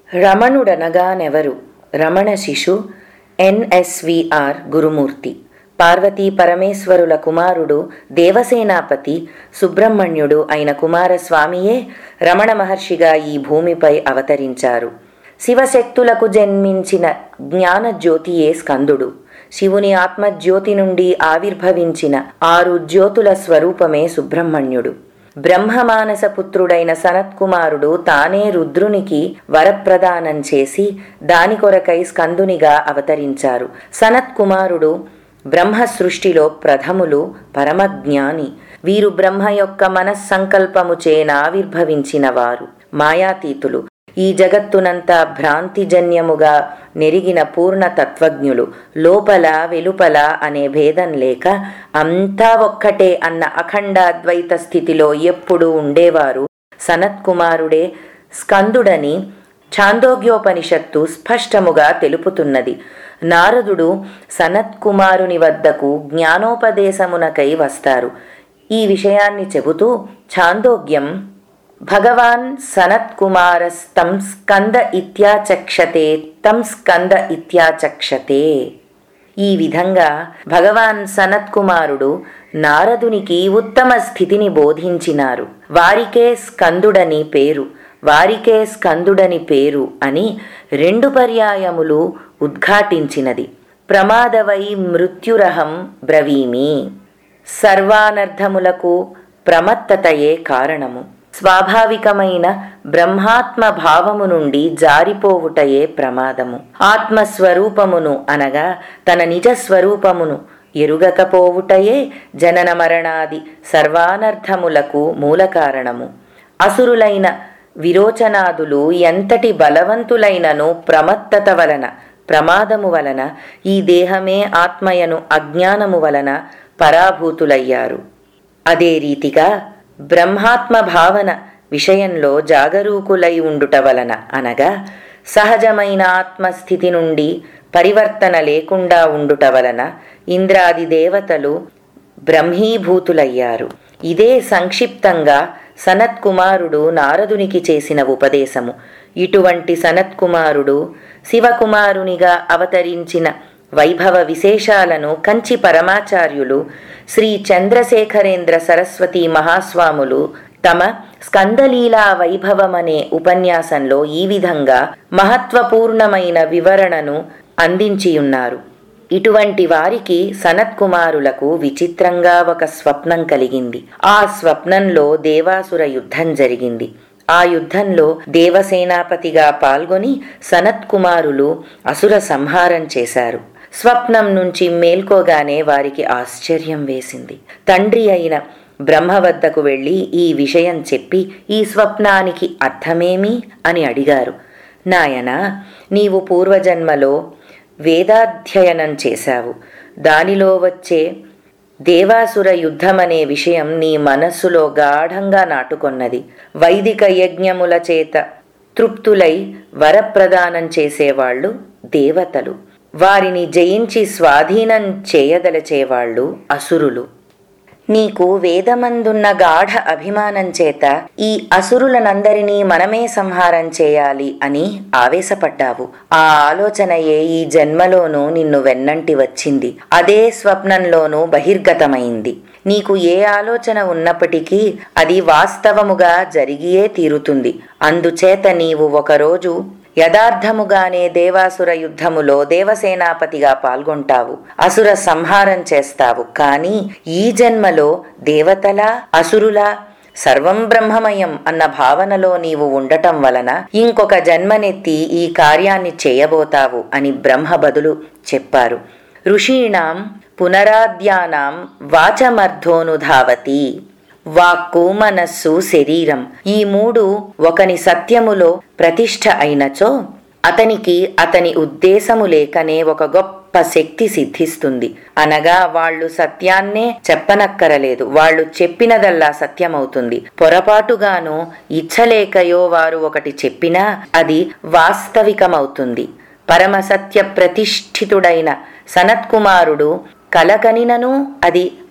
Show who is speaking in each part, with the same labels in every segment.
Speaker 1: రమణుడనగానెవరు రమణ శిశు ఎన్ఎస్విఆర్ గురుమూర్తి పార్వతీ పరమేశ్వరుల కుమారుడు దేవసేనాపతి సుబ్రహ్మణ్యుడు అయిన కుమారస్వామియే రమణ మహర్షిగా ఈ భూమిపై అవతరించారు శివశక్తులకు జన్మించిన జ్ఞానజ్యోతియే స్కందుడు శివుని ఆత్మజ్యోతి నుండి ఆవిర్భవించిన ఆరు జ్యోతుల స్వరూపమే సుబ్రహ్మణ్యుడు బ్రహ్మమానస పుత్రుడైన సనత్కుమారుడు తానే రుద్రునికి వరప్రదానం చేసి దాని కొరకై స్కందునిగా అవతరించారు సనత్కుమారుడు బ్రహ్మ సృష్టిలో ప్రథములు పరమజ్ఞాని వీరు బ్రహ్మ యొక్క మనస్సంకల్పముచే నావిర్భవించిన వారు మాయాతీతులు ఈ జగత్తునంతా భ్రాంతిజన్యముగా నెరిగిన పూర్ణ తత్వజ్ఞులు లోపల వెలుపల అనే భేదం లేక అంతా ఒక్కటే అన్న అఖండాద్వైత స్థితిలో ఎప్పుడూ ఉండేవారు సనత్కుమారుడే స్కందుడని ఛాందోగ్యోపనిషత్తు స్పష్టముగా తెలుపుతున్నది నారదుడు సనత్కుమారుని వద్దకు జ్ఞానోపదేశమునకై వస్తారు ఈ విషయాన్ని చెబుతూ ఛాందోగ్యం భగవాన్ సనత్కుమారస్తం స్కంద ఇత్యాచక్షతే తం స్కంద ఇత్యాచక్షతే ఈ విధంగా భగవాన్ సనత్కుమారుడు నారదునికి ఉత్తమ స్థితిని బోధించినారు వారికే స్కందుడని పేరు వారికే స్కందుడని పేరు అని రెండు పర్యాయములు ఉద్ఘాటించినది ప్రమాదవై మృత్యురహం బ్రవీమి సర్వానర్థములకు ప్రమత్తతయే కారణము స్వాభావికమైన బ్రహ్మాత్మ భావము నుండి జారిపోవుటయే ప్రమాదము ఆత్మస్వరూపమును అనగా తన నిజ స్వరూపమును ఎరుగకపోవుటయే జనన మరణాది సర్వానర్థములకు మూల కారణము అసురులైన విరోచనాదులు ఎంతటి బలవంతులైనను ప్రమత్తత వలన ప్రమాదము వలన ఈ దేహమే ఆత్మయను అజ్ఞానము వలన పరాభూతులయ్యారు అదే రీతిగా బ్రహ్మాత్మ భావన విషయంలో జాగరూకులై ఉండుట వలన అనగా సహజమైన ఆత్మస్థితి నుండి పరివర్తన లేకుండా ఉండుట వలన ఇంద్రాది దేవతలు బ్రహ్మీభూతులయ్యారు ఇదే సంక్షిప్తంగా సనత్కుమారుడు నారదునికి చేసిన ఉపదేశము ఇటువంటి సనత్కుమారుడు శివకుమారునిగా అవతరించిన వైభవ విశేషాలను కంచి పరమాచార్యులు శ్రీ చంద్రశేఖరేంద్ర సరస్వతి మహాస్వాములు తమ స్కందలీలా వైభవమనే ఉపన్యాసంలో ఈ విధంగా మహత్వపూర్ణమైన వివరణను అందించియున్నారు ఇటువంటి వారికి సనత్కుమారులకు విచిత్రంగా ఒక స్వప్నం కలిగింది ఆ స్వప్నంలో దేవాసుర యుద్ధం జరిగింది ఆ యుద్ధంలో దేవసేనాపతిగా పాల్గొని సనత్కుమారులు అసుర సంహారం చేశారు స్వప్నం నుంచి మేల్కోగానే వారికి ఆశ్చర్యం వేసింది తండ్రి అయిన బ్రహ్మ వద్దకు వెళ్ళి ఈ విషయం చెప్పి ఈ స్వప్నానికి అర్థమేమి అని అడిగారు నాయనా నీవు పూర్వజన్మలో వేదాధ్యయనం చేశావు దానిలో వచ్చే దేవాసుర యుద్ధమనే విషయం నీ మనస్సులో గాఢంగా నాటుకొన్నది వైదిక యజ్ఞముల చేత తృప్తులై వరప్రదానం చేసేవాళ్ళు దేవతలు వారిని జయించి స్వాధీనం చేయదలచేవాళ్ళు అసురులు నీకు వేదమందున్న గాఢ అభిమానం చేత ఈ అసురులనందరినీ మనమే సంహారం చేయాలి అని ఆవేశపడ్డావు ఆ ఆలోచనయే ఈ జన్మలోనూ నిన్ను వెన్నంటి వచ్చింది అదే స్వప్నంలోనూ బహిర్గతమైంది నీకు ఏ ఆలోచన ఉన్నప్పటికీ అది వాస్తవముగా జరిగియే తీరుతుంది అందుచేత నీవు ఒకరోజు యథార్థముగానే దేవాసుర యుద్ధములో దేవసేనాపతిగా పాల్గొంటావు అసుర సంహారం చేస్తావు కాని ఈ జన్మలో దేవతల అసురుల సర్వం బ్రహ్మమయం అన్న భావనలో నీవు ఉండటం వలన ఇంకొక జన్మనెత్తి ఈ కార్యాన్ని చేయబోతావు అని బ్రహ్మ బదులు చెప్పారు ఋషీణాం పునరాద్యానాం వాచమర్ధోనుధావతి వాక్కు మనస్సు శరీరం ఈ మూడు ఒకని సత్యములో ప్రతిష్ఠ అయినచో అతనికి అతని ఉద్దేశము లేకనే ఒక గొప్ప శక్తి సిద్ధిస్తుంది అనగా వాళ్ళు సత్యాన్నే చెప్పనక్కరలేదు వాళ్ళు చెప్పినదల్లా సత్యమవుతుంది పొరపాటుగాను ఇచ్చలేకయో వారు ఒకటి చెప్పినా అది వాస్తవికమవుతుంది పరమ సత్య ప్రతిష్ఠితుడైన సనత్కుమారుడు కలకనినను అది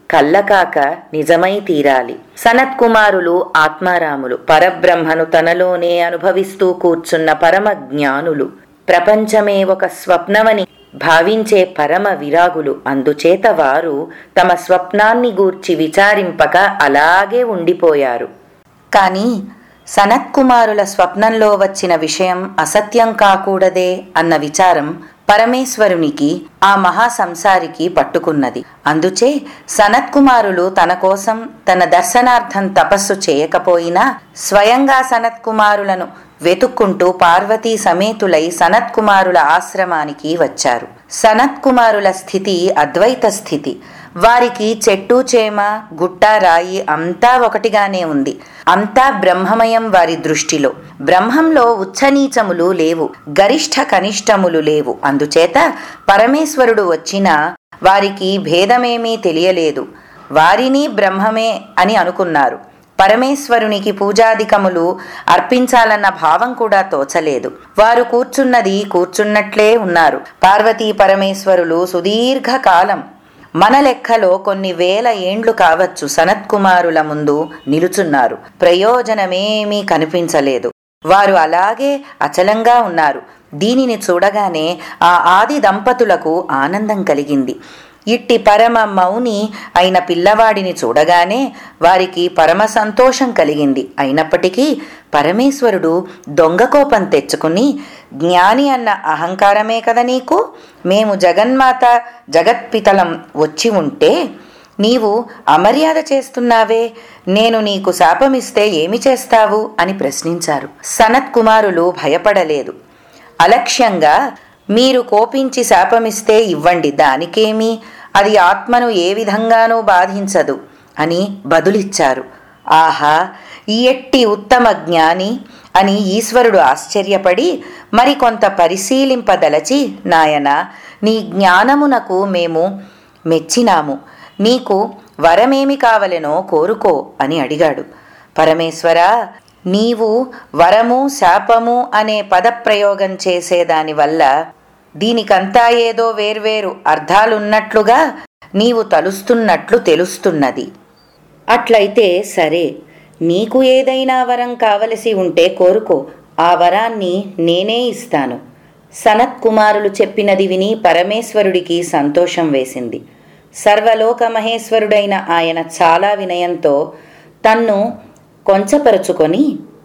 Speaker 1: కళ్ళకాక నిజమై తీరాలి సనత్కుమారులు ఆత్మారాములు పరబ్రహ్మను తనలోనే అనుభవిస్తూ కూర్చున్న పరమ జ్ఞానులు ప్రపంచమే ఒక స్వప్నమని భావించే పరమ విరాగులు అందుచేత వారు తమ స్వప్నాన్ని గూర్చి విచారింపక అలాగే ఉండిపోయారు కాని సనత్కుమారుల స్వప్నంలో వచ్చిన విషయం అసత్యం కాకూడదే అన్న విచారం పరమేశ్వరునికి ఆ మహాసంసారికి పట్టుకున్నది అందుచే సనత్కుమారులు తన కోసం తన దర్శనార్థం తపస్సు చేయకపోయినా స్వయంగా సనత్కుమారులను వెతుక్కుంటూ పార్వతీ సమేతులై సనత్కుమారుల ఆశ్రమానికి వచ్చారు సనత్కుమారుల స్థితి అద్వైత స్థితి వారికి చెట్టు చేమ గుట్ట రాయి అంతా ఒకటిగానే ఉంది అంతా బ్రహ్మమయం వారి దృష్టిలో బ్రహ్మంలో ఉచ్చనీచములు లేవు గరిష్ఠ కనిష్టములు లేవు అందుచేత పరమేశ్వరుడు వచ్చినా వారికి భేదమేమీ తెలియలేదు వారిని బ్రహ్మమే అని అనుకున్నారు పరమేశ్వరునికి పూజాధికములు అర్పించాలన్న భావం కూడా తోచలేదు వారు కూర్చున్నది కూర్చున్నట్లే ఉన్నారు పార్వతీ పరమేశ్వరులు సుదీర్ఘకాలం మన లెక్కలో కొన్ని వేల ఏండ్లు కావచ్చు సనత్కుమారుల ముందు నిలుచున్నారు ప్రయోజనమేమీ కనిపించలేదు వారు అలాగే అచలంగా ఉన్నారు దీనిని చూడగానే ఆ ఆది దంపతులకు ఆనందం కలిగింది ఇట్టి పరమ మౌని అయిన పిల్లవాడిని చూడగానే వారికి పరమ సంతోషం కలిగింది అయినప్పటికీ పరమేశ్వరుడు దొంగ కోపం తెచ్చుకుని జ్ఞాని అన్న అహంకారమే కదా నీకు మేము జగన్మాత జగత్పితలం వచ్చి ఉంటే నీవు అమర్యాద చేస్తున్నావే నేను నీకు శాపమిస్తే ఏమి చేస్తావు అని ప్రశ్నించారు సనత్ కుమారులు భయపడలేదు అలక్ష్యంగా మీరు కోపించి శాపమిస్తే ఇవ్వండి దానికేమి అది ఆత్మను ఏ విధంగానూ బాధించదు అని బదులిచ్చారు ఆహా ఈ ఎట్టి ఉత్తమ జ్ఞాని అని ఈశ్వరుడు ఆశ్చర్యపడి మరికొంత పరిశీలింపదలచి నాయన నీ జ్ఞానమునకు మేము మెచ్చినాము నీకు వరమేమి కావలెనో కోరుకో అని అడిగాడు పరమేశ్వర నీవు వరము శాపము అనే పదప్రయోగం చేసేదానివల్ల దీనికంతా ఏదో వేర్వేరు అర్థాలున్నట్లుగా నీవు తలుస్తున్నట్లు తెలుస్తున్నది అట్లయితే సరే నీకు ఏదైనా వరం కావలసి ఉంటే కోరుకో ఆ వరాన్ని నేనే ఇస్తాను సనత్ కుమారులు చెప్పినది విని పరమేశ్వరుడికి సంతోషం వేసింది సర్వలోక మహేశ్వరుడైన ఆయన చాలా వినయంతో తన్ను కొంచపరుచుకొని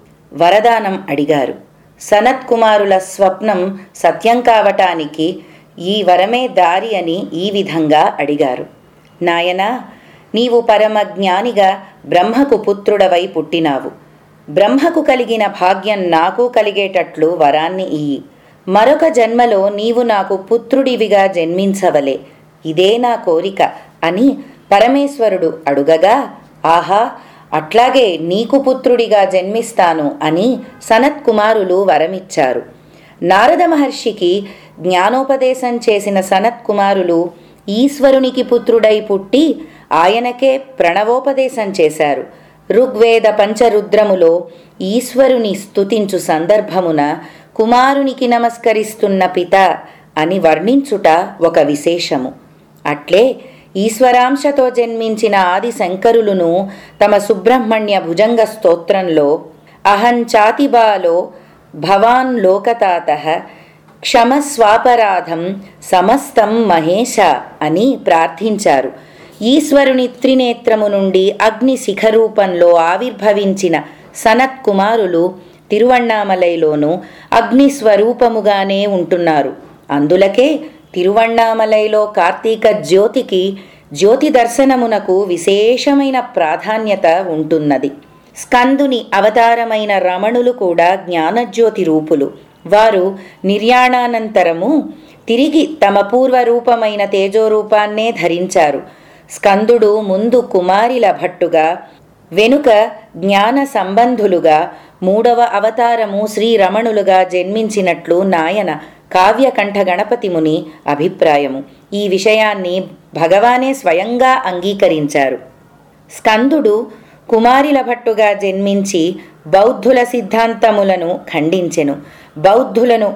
Speaker 1: వరదానం అడిగారు సనత్ కుమారుల స్వప్నం సత్యం కావటానికి ఈ వరమే దారి అని ఈ విధంగా అడిగారు నాయనా నీవు పరమ జ్ఞానిగా బ్రహ్మకు పుత్రుడవై పుట్టినావు బ్రహ్మకు కలిగిన భాగ్యం నాకు కలిగేటట్లు వరాన్ని ఇయ్యి మరొక జన్మలో నీవు నాకు పుత్రుడివిగా జన్మించవలే ఇదే నా కోరిక అని పరమేశ్వరుడు అడుగగా ఆహా అట్లాగే నీకు పుత్రుడిగా జన్మిస్తాను అని సనత్ కుమారులు వరమిచ్చారు నారద మహర్షికి జ్ఞానోపదేశం చేసిన సనత్ కుమారులు ఈశ్వరునికి పుత్రుడై పుట్టి ఆయనకే ప్రణవోపదేశం చేశారు ఋగ్వేద పంచరుద్రములో ఈశ్వరుని స్తుతించు సందర్భమున కుమారునికి నమస్కరిస్తున్న పిత అని వర్ణించుట ఒక విశేషము అట్లే ఈశ్వరాంశతో జన్మించిన ఆది శంకరులును తమ సుబ్రహ్మణ్య భుజంగ స్తోత్రంలో అహం చాతిబాలో భవాన్ లోకతాత క్షమస్వాపరాధం సమస్తం మహేశ అని ప్రార్థించారు ఈశ్వరుని త్రినేత్రము నుండి అగ్ని శిఖరూపంలో ఆవిర్భవించిన సనత్ కుమారులు తిరువణ్ణామలైలోనూ అగ్ని స్వరూపముగానే ఉంటున్నారు అందులకే తిరువణ్ణామలైలో కార్తీక జ్యోతికి జ్యోతి దర్శనమునకు విశేషమైన ప్రాధాన్యత ఉంటున్నది స్కందుని అవతారమైన రమణులు కూడా జ్ఞానజ్యోతి రూపులు వారు నిర్యాణానంతరము తిరిగి తమ పూర్వ రూపమైన తేజోరూపాన్నే ధరించారు స్కందుడు ముందు కుమారిల భట్టుగా వెనుక జ్ఞాన సంబంధులుగా మూడవ అవతారము శ్రీరమణులుగా జన్మించినట్లు నాయన కావ్యకంఠ గణపతి ముని అభిప్రాయము ఈ విషయాన్ని భగవానే స్వయంగా అంగీకరించారు స్కందుడు కుమారిల భట్టుగా జన్మించి బౌద్ధుల సిద్ధాంతములను ఖండించెను బౌద్ధులను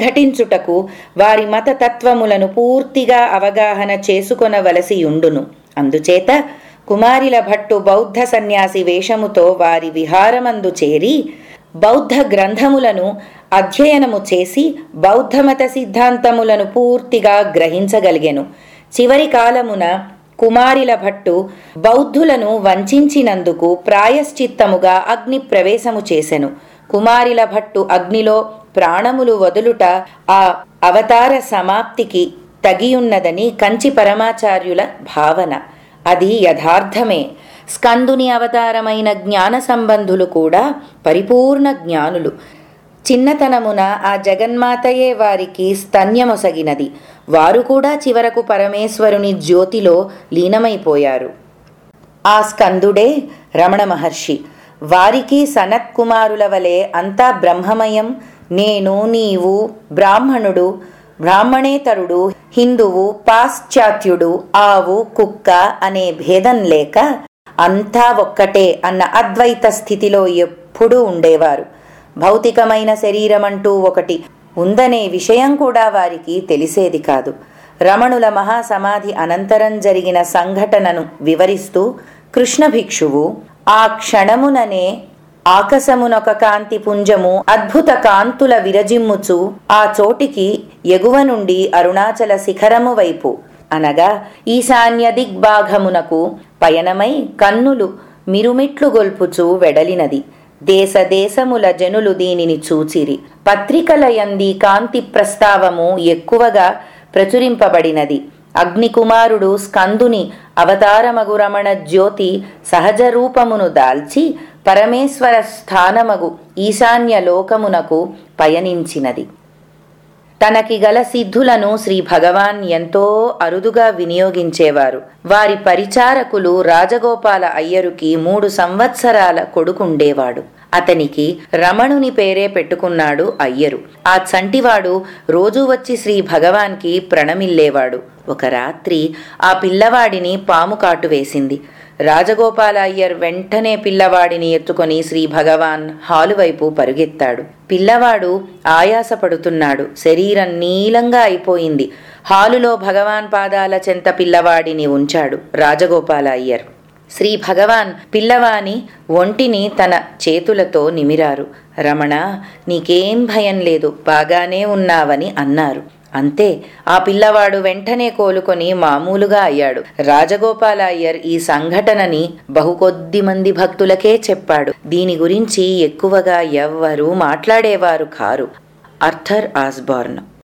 Speaker 1: ప్రతిఘటించుటకు వారి మతతత్వములను పూర్తిగా అవగాహన చేసుకొనవలసి ఉండును అందుచేత కుమారిల భట్టు బౌద్ధ సన్యాసి వేషముతో వారి విహారమందు చేరి బౌద్ధ గ్రంథములను అధ్యయనము చేసి బౌద్ధమత సిద్ధాంతములను పూర్తిగా గ్రహించగలిగెను చివరి కాలమున కుమారిల భట్టు బౌద్ధులను వంచినందుకు ప్రాయశ్చిత్తముగా అగ్ని ప్రవేశము చేసెను కుమారిల భట్టు అగ్నిలో ప్రాణములు వదులుట ఆ అవతార సమాప్తికి తగియున్నదని కంచి పరమాచార్యుల భావన అది యథార్థమే స్కందుని అవతారమైన జ్ఞాన సంబంధులు కూడా పరిపూర్ణ జ్ఞానులు చిన్నతనమున ఆ జగన్మాతయే వారికి స్తన్యమొసగినది వారు కూడా చివరకు పరమేశ్వరుని జ్యోతిలో లీనమైపోయారు ఆ స్కందుడే రమణ మహర్షి వారికి సనత్ కుమారుల వలె అంతా బ్రహ్మమయం నేను నీవు బ్రాహ్మణుడు బ్రాహ్మణేతరుడు హిందువు పాశ్చాత్యుడు ఆవు కుక్క అనే భేదం లేక అంతా ఒక్కటే అన్న అద్వైత స్థితిలో ఎప్పుడూ ఉండేవారు భౌతికమైన శరీరం అంటూ ఒకటి ఉందనే విషయం కూడా వారికి తెలిసేది కాదు రమణుల మహాసమాధి అనంతరం జరిగిన సంఘటనను వివరిస్తూ కృష్ణ భిక్షువు ఆ క్షణముననే ఆకాశమునొక కాంతి పుంజము అద్భుత కాంతుల విరజిమ్ముచు ఆ చోటికి ఎగువ నుండి అరుణాచల శిఖరము వైపు అనగా ఈశాన్య దిగ్భాగమునకు పయనమై కన్నులు మిరుమిట్లు గొల్పుచూ వెడలినది దేశ దేశముల జనులు దీనిని చూచిరి పత్రికలయంది కాంతి ప్రస్తావము ఎక్కువగా ప్రచురింపబడినది అగ్నికుమారుడు స్కందుని అవతారమగు రమణ జ్యోతి సహజ రూపమును దాల్చి పరమేశ్వర స్థానమగు ఈశాన్య లోకమునకు పయనించినది తనకి గల సిద్ధులను శ్రీ భగవాన్ ఎంతో అరుదుగా వినియోగించేవారు వారి పరిచారకులు రాజగోపాల అయ్యరుకి మూడు సంవత్సరాల కొడుకుండేవాడు అతనికి రమణుని పేరే పెట్టుకున్నాడు అయ్యరు ఆ చంటివాడు రోజూ వచ్చి శ్రీ భగవాన్కి ప్రణమిల్లేవాడు ఒక రాత్రి ఆ పిల్లవాడిని పాము కాటు వేసింది రాజగోపాల అయ్యర్ వెంటనే పిల్లవాడిని ఎత్తుకొని శ్రీ భగవాన్ హాలు వైపు పరుగెత్తాడు పిల్లవాడు ఆయాసపడుతున్నాడు శరీరం నీలంగా అయిపోయింది హాలులో భగవాన్ పాదాల చెంత పిల్లవాడిని ఉంచాడు రాజగోపాల అయ్యర్ శ్రీ భగవాన్ పిల్లవాని ఒంటిని తన చేతులతో నిమిరారు రమణ నీకేం భయం లేదు బాగానే ఉన్నావని అన్నారు అంతే ఆ పిల్లవాడు వెంటనే కోలుకొని మామూలుగా అయ్యాడు రాజగోపాల అయ్యర్ ఈ సంఘటనని బహుకొద్ది మంది భక్తులకే చెప్పాడు దీని గురించి ఎక్కువగా ఎవ్వరూ మాట్లాడేవారు కారు అర్థర్ ఆస్బార్న్